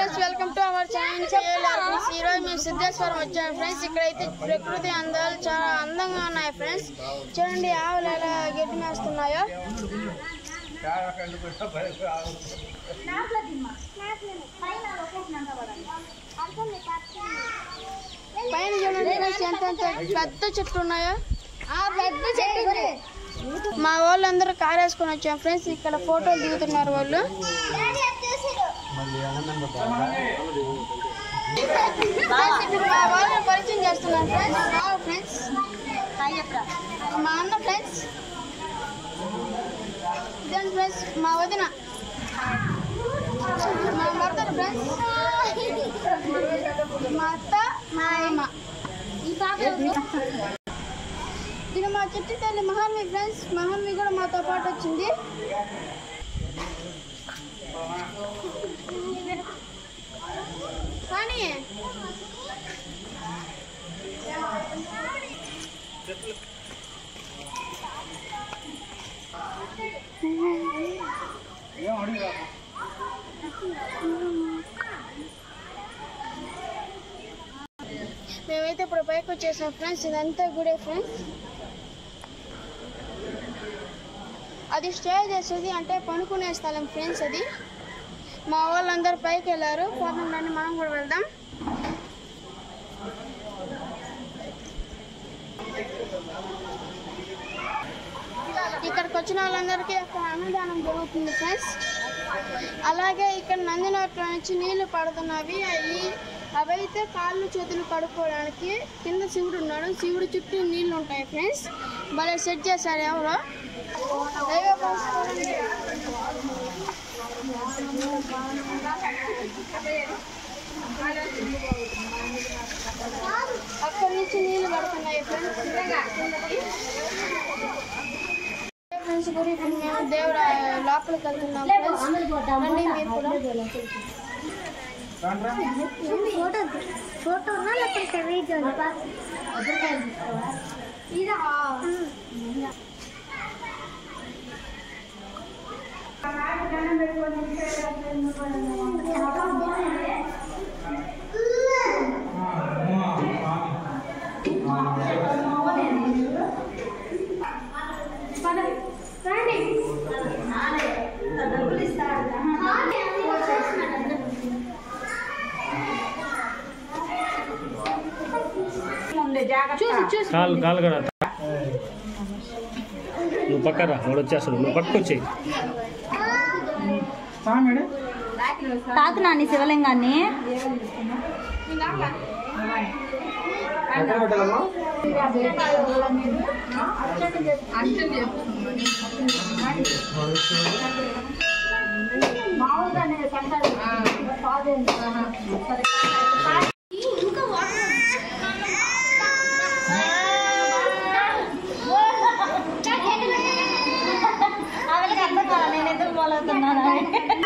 Friends welcome to our channel చేయాలి ఈ రోజు మేము సిద్ధేశ్వరం వచ్చాము ఫ్రెండ్స్ ఇక్కడైతే ప్రకృతి అందాలు చాలా అందంగా ఉన్నాయి ఫ్రెండ్స్ చూడండి ఆవులు ఎలా గడ్డి మేస్తున్నాయో పైన చూడండి ఫ్రెండ్స్ ఎంత ఎంత పెద్ద చెట్లు ఉన్నాయో పెద్ద చెట్టు మా వాళ్ళు అందరూ కార్ వేసుకొని వచ్చాం ఫ్రెండ్స్ ఇక్కడ ఫోటోలు దిగుతున్నారు వాళ్ళు ఫ్రెండ్స్ ఇప్పుడు మా వాళ్ళని పరిచయం చేస్తున్నాను ఫ్రెండ్స్ మా ఫ్రెండ్స్ మా అన్న ఫ్రెండ్స్ ఇదండి ఫ్రెండ్స్ మా వదిన మా భర్తలు ఫ్రెండ్స్ మా అత్త మా అమ్మ ఈ పాప ఇది మా చెట్టు తల్లి మహాన్వి ఫ్రెండ్స్ మహాన్వి కూడా మాతో పాటు వచ్చింది కానీ మేమైతే ఇప్పుడు పైకి వచ్చేసాం ఫ్రెండ్స్ ఇదంతా గుడే ఫ్రెండ్స్ అది స్టే చేసేది అంటే పనుకునే స్థలం ఫ్రెండ్స్ అది మా వాళ్ళందరూ పైకి వెళ్ళారు పోదాం రండి మనం కూడా వెళ్దాం ఇక్కడికి వచ్చిన వాళ్ళందరికీ అక్కడ అన్నదానం జరుగుతుంది ఫ్రెండ్స్ అలాగే ఇక్కడ నందినోట్ల నుంచి నీళ్లు పడుతున్నవి అవి అవైతే కాళ్ళు చేతులు కడుక్కోవడానికి కింద శివుడు ఉన్నాడు శివుడు చుట్టూ నీళ్లు ఉంటాయి ఫ్రెండ్స్ భలే సెట్ చేశారు ఎవరో అయ్యో ఫ్రెండ్స్ చూడండి. అక్కడి నుంచి నీళ్లు పడుతున్నాయి ఫ్రెండ్స్ కిందకి. ఫ్రెండ్స్ గుడి ఇప్పుడు మేము దేవుడు లోపలికి వెళ్తున్నాం ఫ్రెండ్స్ రండి మీరు కూడా ఫోటో ఫోటో లేకపోతే వీడియో ఇదా చూసి చూసి కాలు కాలు కూడా నువ్వు పక్కరా వాడు వచ్చేస్తాడు నువ్వు పక్కకు వచ్చేయి తాకు నాని శివలింగాన్ని ఆవిడకి అర్థం కావాలి నేను ఎందుకు మొదలవుతున్నాను